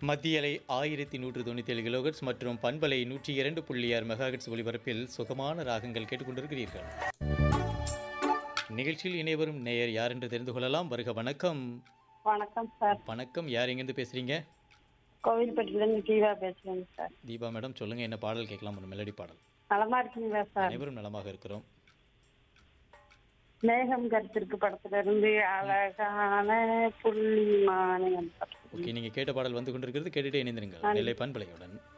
மத்திய அலை ஆயிரத்தி நூற்று தொண்ணூற்றி ஏழு கிலோகட்ஸ் மற்றும் பண்பலை நூற்றி இரண்டு புள்ளி ஆறு மெகாஹெட்ஸ் ஒலிபரப்பில் சுகமான ராகங்கள் கேட்டுக்கொண்டிருக்கிறீர்கள் நிகழ்ச்சியில் இணைவரும் நேயர் யார் என்று தெரிந்து கொள்ளலாம் வருக வணக்கம் வணக்கம் சார் வணக்கம் யார் எங்கேருந்து பேசுறீங்க கோவில்பட்டியிலேருந்து தீவா பேசுறேங்க சார் தீபா மேடம் சொல்லுங்க என்ன பாடல் கேட்கலாம் ஒரு மெலடி பாடல் நலமா இருக்கீங்களா சார் அனைவரும் நலமாக இருக்கிறோம் மேகம் கருத்திருக்கு படத்துல இருந்து அழகான புள்ளி மாநிலம் ஓகே நீங்க கேட்ட பாடல் வந்து கொண்டிருக்கிறது கேட்டுட்டே இணைந்திருங்கள் நெல்லை பண்பலையுடன்